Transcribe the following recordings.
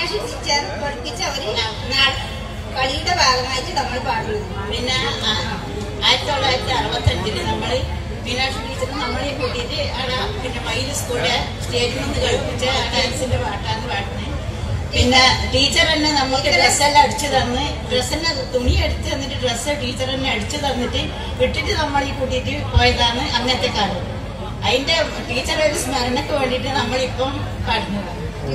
Meenakshi teacher പഠിപ്പിച്ച ഒരു നാ- കളിയുടെ ഭാഗമായിട്ട് നമ്മൾ പാടുന്നത് പിന്നെ ആ, ആയിരത്തി തൊള്ളായിരത്തി അറുപത്തഞ്ചില് നമ്മള് മീനാക്ഷി ടീച്ചർ നമ്മളെ കൂട്ടിയിട്ട് അവിടെ പിന്നെ മയിൽ സ്കൂളിലെ സ്റ്റേജിൽ നിന്ന് കളിപ്പിച്ച ആ ഡാൻസിന്റെ പാട്ടാണ് പാടുന്നത് പിന്നെ ടീച്ചർ തന്നെ നമുക്ക് ഡ്രസ്സെല്ലാം അടിച്ചു തന്ന് ഡ്രസ്സിന്റെ തുണി അടിച്ചു തന്നിട്ട് ഡ്രസ്സ് ടീച്ചർ തന്നെ അടിച്ചു തന്നിട്ട് ഇട്ടിട്ട് നമ്മൾ ഈ കൂട്ടിയിട്ട് പോയതാണ് അന്നത്തെ കാലം അതിന്റെ ടീച്ചറെ ഒരു സ്മരണക്ക് വേണ്ടിയിട്ട് നമ്മളിപ്പം പാടുന്നത്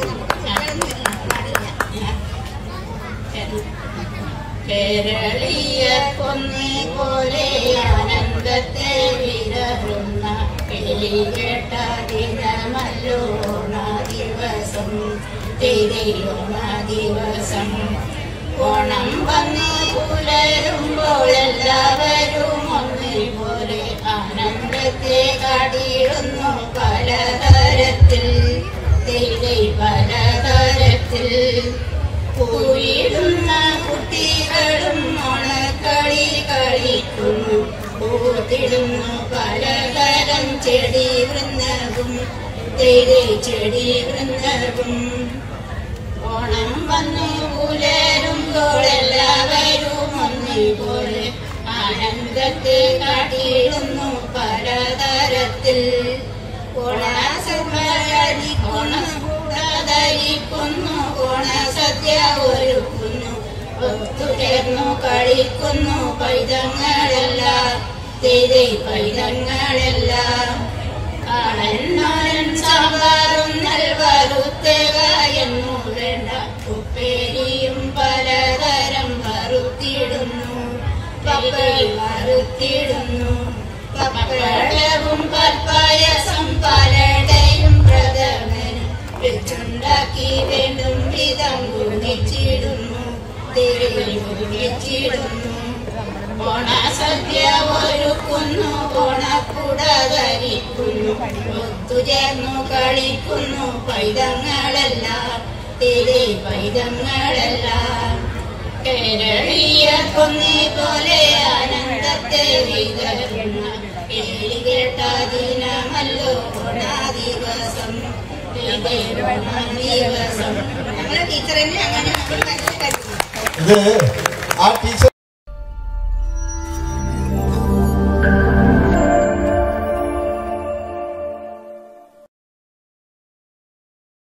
കേരളീയ പൊന്നി പോലെ ആനന്ദത്തെ വിതറുന്ന കേട്ട ദിനമല്ലോണ ദിവസം തിരിയോണ ദിവസം ഓണം വന്ന് പുലരുമ്പോൾ എല്ലാവരും ഒന്നിപോലെ ആനന്ദത്തെ കാടിയിടുന്നു പലതരത്തിൽ തിരി പലതരത്തിൽ പൂയിടുന്ന കുട്ടികളും ഓണക്കളി കളിക്കുന്നു പൂത്തിടുന്നു പലതരം ചെടി വൃന്ദവും തേരെ ചെടി വൃന്ദവും ഓണം വന്നു പുലരുമ്പോൾ എല്ലാവരും ഒന്നിപോലെ ആനന്ദത്തെ കാട്ടിയിടുന്നു പലതരത്തിൽ ഓണസദ്യക്കുന്നു ഓണസദ്യ ഒരുക്കുന്നു ഒത്തുചേർന്നു കളിക്കുന്നു പൈതങ്ങളെല്ലാം തേരെ പൈതങ്ങളെല്ലാം കാണൻ സാമ്പാറും നൽവറുത്തേകായെന്നു വേണ്ട ഉപ്പേരിയും പലതരം വറുത്തിടുന്നു പപ്പയും വറുത്തിടുന്നു പപ്പടവും പൽപ്പായസം പലടയും പ്രഥമനും വെച്ചുണ്ടാക്കി വീണ്ടും വിധം ഗുണിച്ചിടുന്നു തിരിച്ചിടുന്നു ഓണസദ്യ ഒരുക്കുന്നു ഓണക്കുട ധരിക്കുന്നു ഒത്തുചേർന്നു കളിക്കുന്നു പൈതങ്ങളെല്ലാം തിരി പൈതങ്ങളെല്ലാം കേരളീയ കൊന്നി പോലെ ആനന്ദത്തെ വിതരുന്ന കേളി കേട്ട ദിനമല്ലോ ഓണാ ദിവസം ദിവസം നമ്മളെ ടീച്ചർ തന്നെ അങ്ങനെ നമ്മൾ മനസ്സിലാക്കി ഇത് ആ ടീച്ചർ